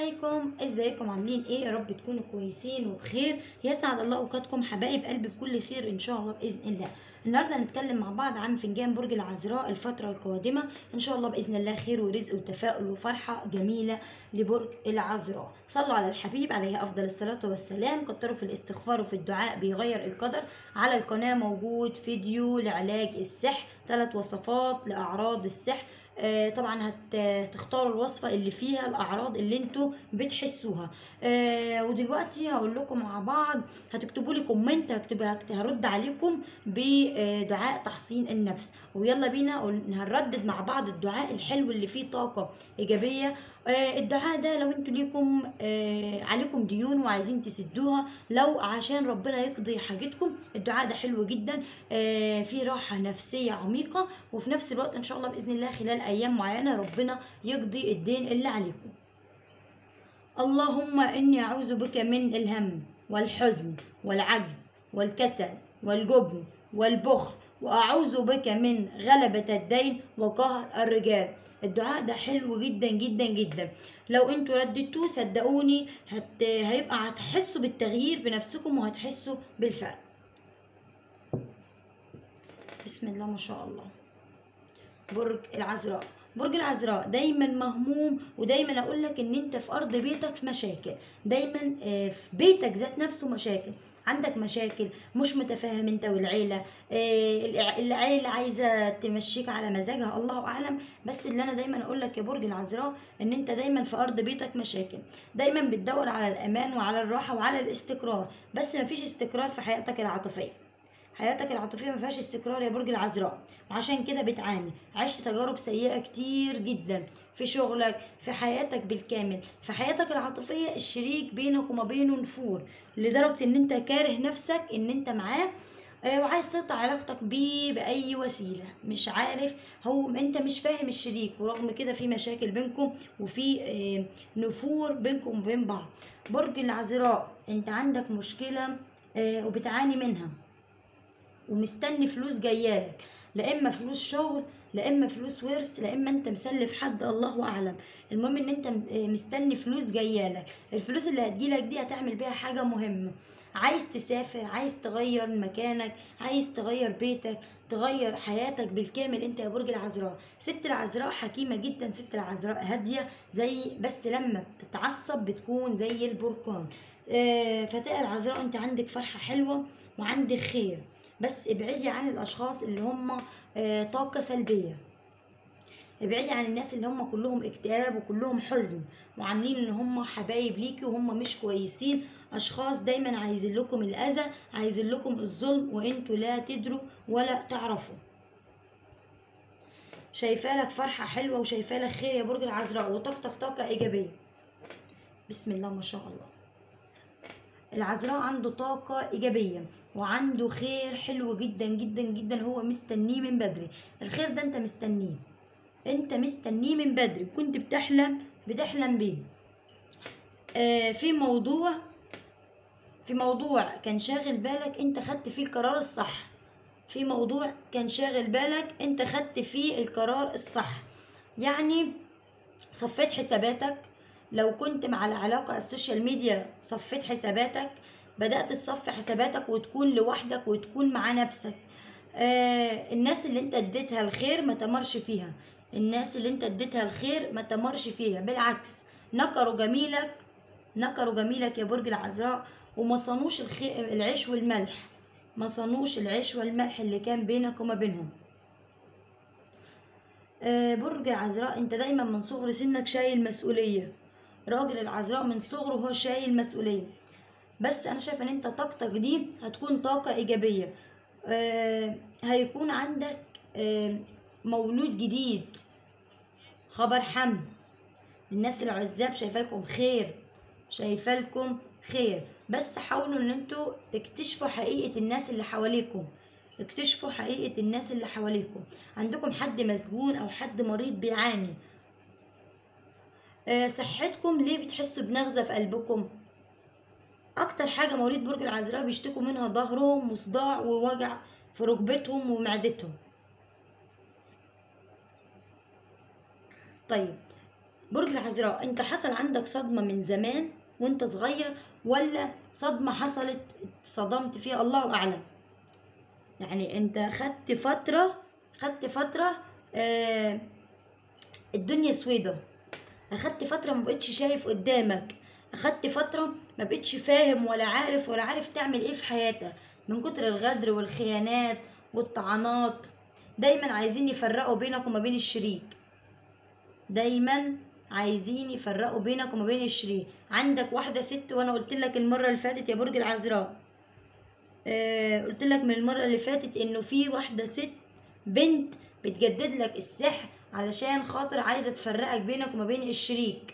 عليكم ازيكم عاملين ايه يا رب تكونوا كويسين وبخير يسعد الله اوقاتكم حبايب قلبي بكل خير ان شاء الله باذن الله النهارده هنتكلم مع بعض عن فنجان برج العذراء الفتره القادمه ان شاء الله باذن الله خير ورزق وتفاؤل وفرحه جميله لبرج العذراء صلوا على الحبيب عليه افضل الصلاه والسلام كتروا في الاستغفار وفي الدعاء بيغير القدر على القناه موجود فيديو لعلاج السحر ثلاث وصفات لاعراض السحر آه، طبعا هت- هتختاروا الوصفة اللي فيها الأعراض اللي انتوا بتحسوها آه، ودلوقتي هقول لكم مع بعض هتكتبوا لي كومنت هكتب هكت- هرد عليكم بدعاء تحصين النفس ويلا بينا قول- هنردد مع بعض الدعاء الحلو اللي فيه طاقة إيجابية آه، الدعاء ده لو انتوا ليكم آه، عليكم ديون وعايزين تسدوها لو عشان ربنا يقضي حاجتكم الدعاء ده حلو جدا آه، فيه راحة نفسية عميقة وفي نفس الوقت ان شاء الله باذن الله خلال ايام معينة ربنا يقضي الدين اللي عليكم اللهم اني اعوذ بك من الهم والحزن والعجز والكسل والجبن والبخل واعوذ بك من غلبة الدين وقهر الرجال الدعاء ده حلو جدا جدا جدا لو انتوا رددتوه صدقوني هت... هيبقى هتحسوا بالتغيير بنفسكم وهتحسوا بالفرق بسم الله ما شاء الله برج العذراء برج العذراء دايما مهموم ودايما اقول لك ان انت في ارض بيتك في مشاكل دايما آه، في بيتك ذات نفسه مشاكل عندك مشاكل مش متفاهم انت والعيله آه، الع- العيله عايزه تمشيك على مزاجها الله اعلم بس اللي انا دايما اقول لك يا برج العذراء ان انت دايما في ارض بيتك مشاكل دايما بتدور على الامان وعلى الراحه وعلى الاستقرار بس مفيش استقرار في حياتك العاطفيه حياتك العاطفية ما فيهاش استقرار يا برج العذراء وعشان كده بتعاني عشت تجارب سيئة كتير جدا في شغلك في حياتك بالكامل في حياتك العاطفية الشريك بينك وما بينه نفور لدرجة ان انت كاره نفسك ان انت معاه آه، وعايز تقطع علاقتك بيه بأي وسيلة مش عارف هو انت مش فاهم الشريك ورغم كده في مشاكل بينكم وفي آه، نفور بينكم وبين بعض برج العذراء انت عندك مشكلة آه، وبتعاني منها ومستني فلوس جايالك لا اما فلوس شغل لا اما فلوس ورث لا اما انت مسلف حد الله اعلم المهم ان انت م- آه مستني فلوس جايالك الفلوس اللي هتجيلك دي هتعمل بيها حاجه مهمه عايز تسافر عايز تغير مكانك عايز تغير بيتك تغير حياتك بالكامل انت يا برج العذراء ست العذراء حكيمه جدا ست العذراء هاديه زي بس لما بتتعصب بتكون زي البركان آه، فتاة العذراء انت عندك فرحه حلوه وعندك خير بس ابعدي عن الاشخاص اللي هم آه، طاقه سلبيه ابعدي عن الناس اللي هم كلهم اكتئاب وكلهم حزن وعاملين ان هم حبايب ليكي وهم مش كويسين اشخاص دايما عايزين لكم الاذى عايزين لكم الظلم وانتوا لا تدروا ولا تعرفوا شايفه لك فرحه حلوه وشايفه لك خير يا برج العذراء وطاقتك طاقه ايجابيه بسم الله ما شاء الله العذراء عنده طاقة إيجابية وعنده خير حلو جدا جدا جدا هو مستنيه من بدري الخير ده أنت مستنيه أنت مستنيه من بدري كنت بتحلم بتحلم بيه آه في موضوع في موضوع كان شاغل بالك أنت خدت فيه القرار الصح في موضوع كان شاغل بالك أنت خدت فيه القرار الصح يعني صفيت حساباتك لو كنت مع العلاقة على السوشيال ميديا صفيت حساباتك بدأت تصفي حساباتك وتكون لوحدك وتكون مع نفسك آه الناس اللي انت اديتها الخير ما تمرش فيها الناس اللي انت اديتها الخير ما تمرش فيها بالعكس نكروا جميلك نكروا جميلك يا برج العذراء وما صانوش الخي... العيش والملح ما صانوش العيش والملح اللي كان بينك وما بينهم آه، برج العذراء انت دايما من صغر سنك شايل مسؤولية راجل العذراء من صغره هو شايل مسؤولية بس انا شايفه ان انت طاقتك دي هتكون طاقة ايجابية آه هيكون عندك آه مولود جديد خبر حمل الناس العزاب شايفه لكم خير شايفه لكم خير بس حاولوا ان انتوا تكتشفوا حقيقة الناس اللي حواليكم اكتشفوا حقيقة الناس اللي حواليكم عندكم حد مسجون او حد مريض بيعاني آه، صحتكم ليه بتحسوا بنغزة في قلبكم اكتر حاجة مواليد برج العذراء بيشتكوا منها ظهرهم وصداع ووجع في ركبتهم ومعدتهم طيب برج العذراء انت حصل عندك صدمة من زمان وانت صغير ولا صدمة حصلت صدمت فيها الله اعلم يعني انت خدت فترة خدت فترة آه الدنيا سويدة اخدت فترة ما بقتش شايف قدامك اخدت فترة ما بقتش فاهم ولا عارف ولا عارف تعمل ايه في حياتك من كتر الغدر والخيانات والطعنات دايما عايزين يفرقوا بينك وما بين الشريك دايما عايزين يفرقوا بينك وما بين الشريك عندك واحدة ست وانا قلت لك المرة اللي فاتت يا برج العذراء آه قلت لك من المرة اللي فاتت انه في واحدة ست بنت بتجدد لك السحر علشان خاطر عايزة تفرقك بينك وما بين الشريك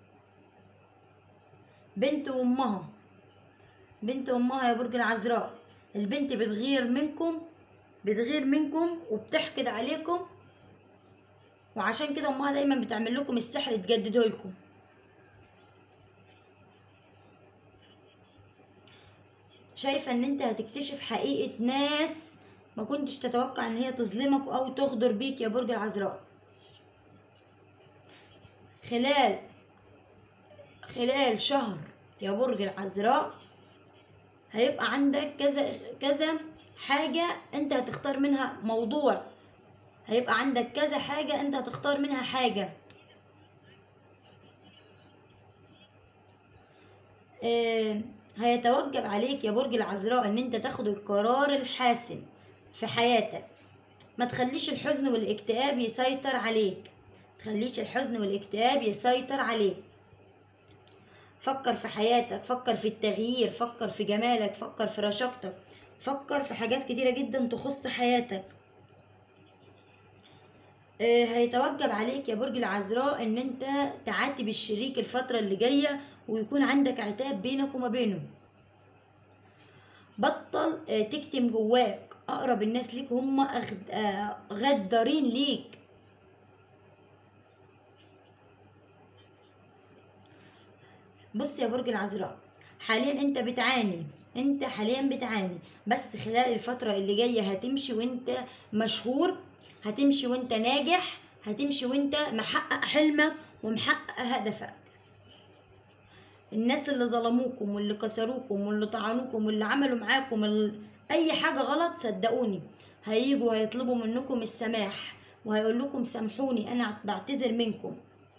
بنت وامها بنت امها يا برج العذراء البنت بتغير منكم بتغير منكم وبتحقد عليكم وعشان كده امها دايما بتعمل لكم السحر تجدده لكم شايفه ان انت هتكتشف حقيقه ناس ما كنتش تتوقع ان هي تظلمك او تغدر بيك يا برج العذراء خلال خلال شهر يا برج العذراء هيبقى عندك كذا كذا حاجة انت هتختار منها موضوع هيبقى عندك كذا حاجة انت هتختار منها حاجة آه هيتوجب عليك يا برج العذراء ان انت تاخد القرار الحاسم في حياتك ما تخليش الحزن والاكتئاب يسيطر عليك تخليش الحزن والاكتئاب يسيطر عليك فكر في حياتك فكر في التغيير فكر في جمالك فكر في رشاقتك فكر في حاجات كتيرة جدا تخص حياتك آه، هيتوجب عليك يا برج العذراء ان انت تعاتب الشريك الفترة اللي جاية ويكون عندك عتاب بينك وما بينه بطل آه، تكتم جواك اقرب الناس ليك هم أغد- آه، غدارين ليك بص يا برج العذراء حاليا انت بتعاني انت حاليا بتعاني بس خلال الفترة اللي جاية هتمشي وانت مشهور هتمشي وانت ناجح هتمشي وانت محقق حلمك ومحقق هدفك الناس اللي ظلموكم واللي كسروكم واللي طعنوكم واللي عملوا معاكم ال... اي حاجة غلط صدقوني هيجوا هيطلبوا منكم السماح وهيقول لكم سامحوني انا بعتذر منكم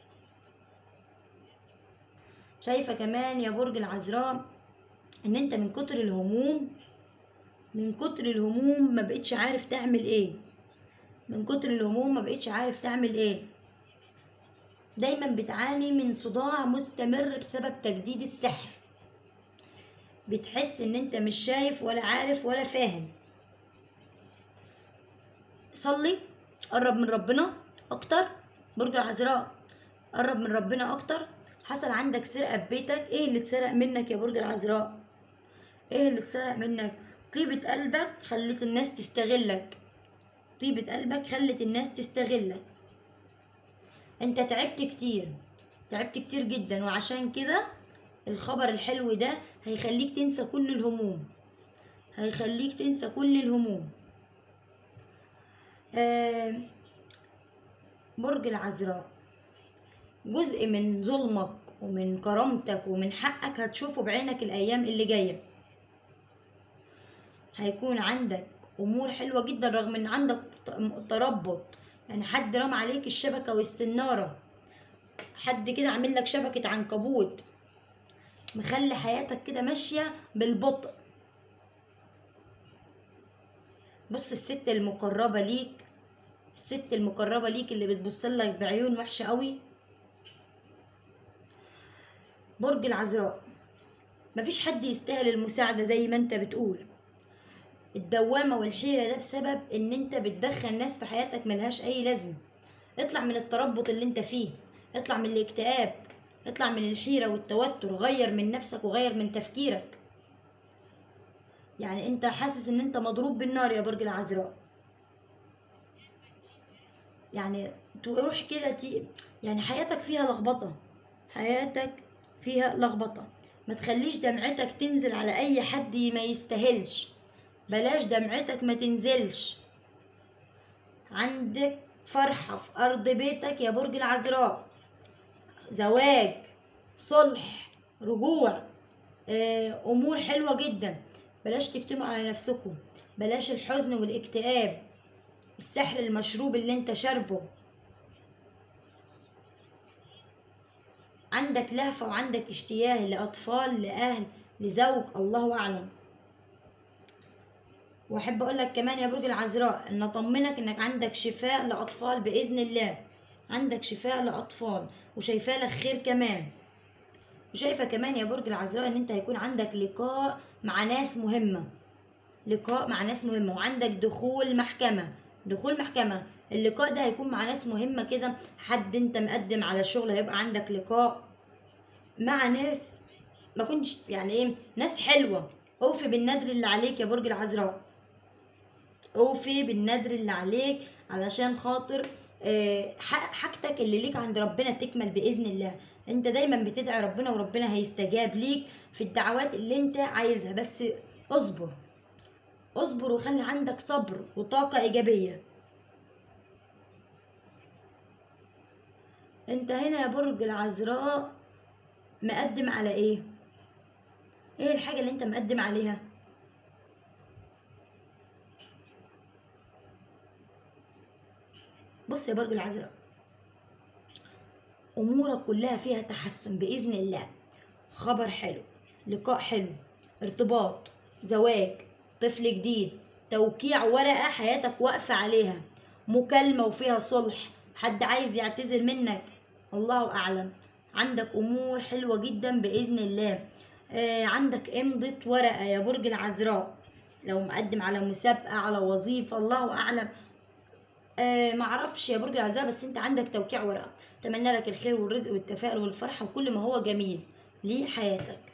شايفة كمان يا برج العذراء ان انت من كتر الهموم من كتر الهموم ما بقتش عارف تعمل ايه من كتر الهموم ما بقتش عارف تعمل ايه دايما بتعاني من صداع مستمر بسبب تجديد السحر بتحس ان انت مش شايف ولا عارف ولا فاهم صلي قرب من ربنا اكتر برج العذراء قرب من ربنا اكتر حصل عندك سرقه في بيتك ايه اللي اتسرق منك يا برج العذراء ايه اللي اتسرق منك طيبة قلبك خلت الناس تستغلك طيبة قلبك خلت الناس تستغلك انت تعبت كتير تعبت كتير جدا وعشان كده الخبر الحلو ده هيخليك تنسى كل الهموم هيخليك تنسى كل الهموم آه برج العذراء جزء من ظلمك ومن كرامتك ومن حقك هتشوفه بعينك الأيام اللي جاية هيكون عندك أمور حلوة جدا رغم إن عندك ت- تربط يعني حد رمى عليك الشبكة والسنارة حد كده عامل لك شبكة عنكبوت مخلي حياتك كده ماشية بالبطء بص الست المقربة ليك الست المقربة ليك اللي بتبص لك بعيون وحشة قوي برج العذراء مفيش حد يستاهل المساعدة زي ما انت بتقول الدوامة والحيرة ده بسبب ان انت بتدخل ناس في حياتك ملهاش اي لازمة اطلع من التربط اللي انت فيه اطلع من الاكتئاب اطلع من الحيرة والتوتر غير من نفسك وغير من تفكيرك يعني انت حاسس ان انت مضروب بالنار يا برج العذراء يعني تروح كده تي... يعني حياتك فيها لخبطة حياتك فيها لخبطة ما تخليش دمعتك تنزل على اي حد ما يستاهلش بلاش دمعتك ما تنزلش عندك فرحة في أرض بيتك يا برج العذراء زواج صلح رجوع آه، امور حلوه جدا بلاش تكتموا على نفسكم بلاش الحزن والاكتئاب السحر المشروب اللي انت شاربه عندك لهفة وعندك اشتياه لأطفال لأهل لزوج الله أعلم واحب اقول لك كمان يا برج العذراء ان اطمنك انك عندك شفاء لاطفال باذن الله عندك شفاء لاطفال وشايفاه لك خير كمان وشايفه كمان يا برج العذراء ان انت هيكون عندك لقاء مع ناس مهمه لقاء مع ناس مهمه وعندك دخول محكمه دخول محكمه اللقاء ده هيكون مع ناس مهمه كده حد انت مقدم على شغل هيبقى عندك لقاء مع ناس ما كنتش يعني ايه ناس حلوه اوفي بالنذر اللي عليك يا برج العذراء اوفي بالنذر اللي عليك علشان خاطر آه، ح- حاجتك اللي ليك عند ربنا تكمل باذن الله انت دايما بتدعي ربنا وربنا هيستجاب ليك في الدعوات اللي انت عايزها بس اصبر اصبر وخلي عندك صبر وطاقة ايجابية انت هنا يا برج العذراء مقدم على ايه ايه الحاجة اللي انت مقدم عليها بص يا برج العذراء امورك كلها فيها تحسن باذن الله خبر حلو لقاء حلو ارتباط زواج طفل جديد توقيع ورقه حياتك واقفه عليها مكالمه وفيها صلح حد عايز يعتذر منك الله اعلم عندك امور حلوه جدا باذن الله آه عندك امضه ورقه يا برج العذراء لو مقدم على مسابقه على وظيفه الله اعلم آه معرفش يا برج العذراء بس انت عندك توقيع ورقه اتمنى لك الخير والرزق والتفاؤل والفرحه وكل ما هو جميل لحياتك